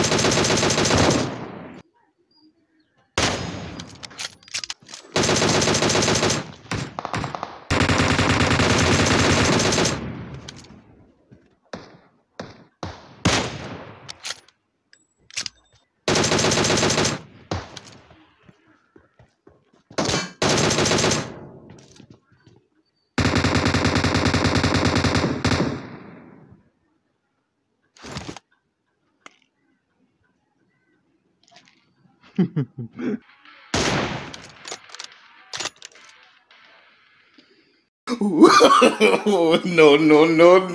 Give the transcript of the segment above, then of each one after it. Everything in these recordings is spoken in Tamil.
no, no, no,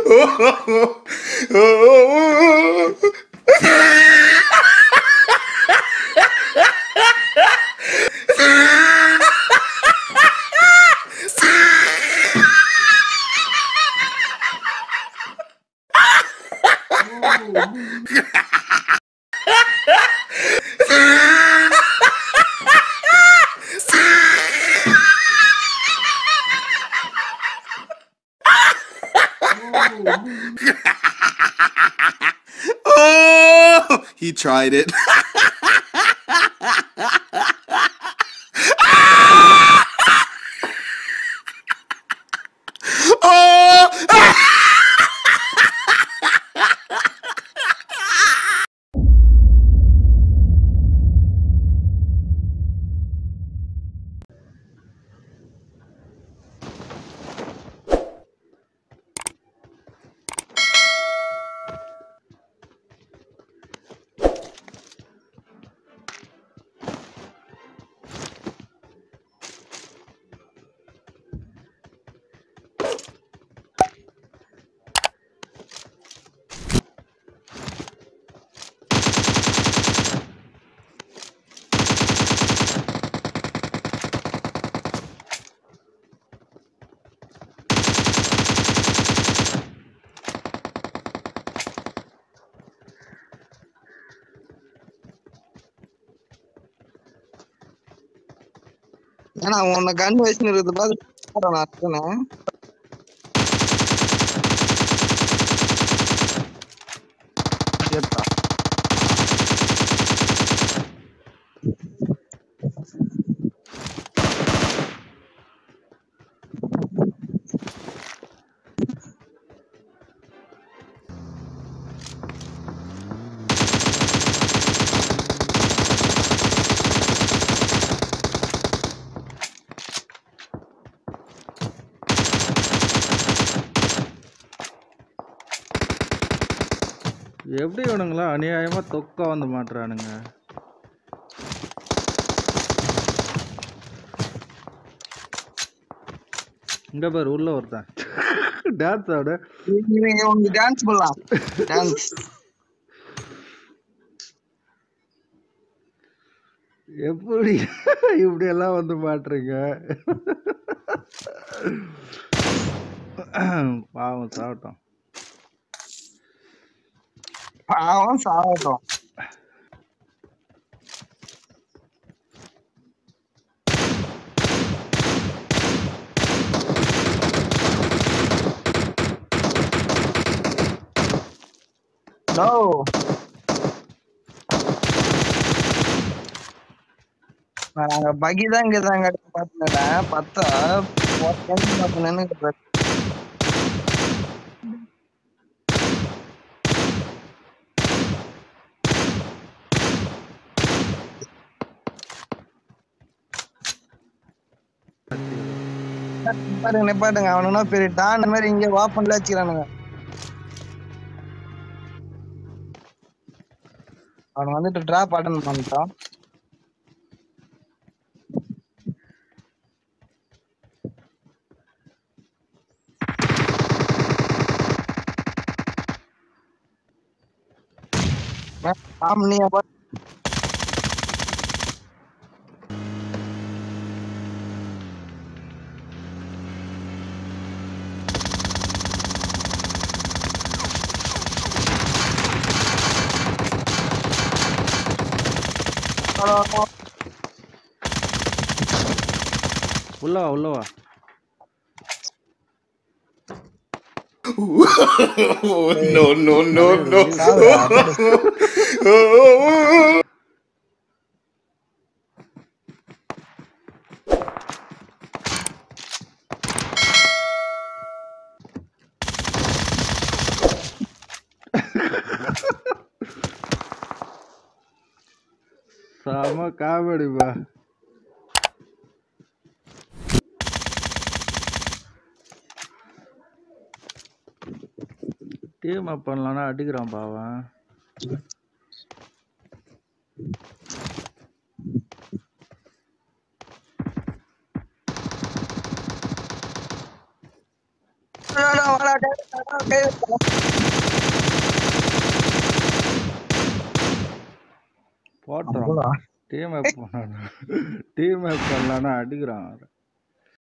no. oh, he tried it. oh! ஏன்னா உன்னை கன் வச்சுன்னு இருக்குது பார்த்து நான் அத்தனை சேர்த்தா எப்படி இவனுங்களா அநியாயமா தொக்கா வந்து மாட்டுறானுங்க இங்க பாரு உள்ள ஒருத்தன் டான்ஸ் ஆடு இவங்க உனக்கு டான்ஸ் பண்ணலாம் டான்ஸ் எப்படி இப்படி எல்லாம் வந்து மாட்டுறீங்க பாவம் சாப்பிட்டோம் பாவம் சாகட்டும் No. நாங்க பகி தான் இங்க தாங்க பாத்துனேன் பத்தா பாத்துனேன்னு பாருங்க நிப்பாட்டுங்க அவனுனா பெரிய டான் மாதிரி இங்க வாப்பன்ல வச்சுக்கிறானுங்க அவன் வந்துட்டு டிராப் அட்டன் பண்ணிட்டான் ஆம்னியா பா உள்ள வா உள்ள வா no, no, no, no. செம காமெடிப்பா டீம் அப் பண்ணலான்னா அடிக்கிறான் பாவன் வாடா, வாடா, டேய், வாடா, டேய். போட்டுறான் டீம் அப் பண்ணலாம் டீம் அப் பண்ணலான்னா அடிக்கிறான் அவன்.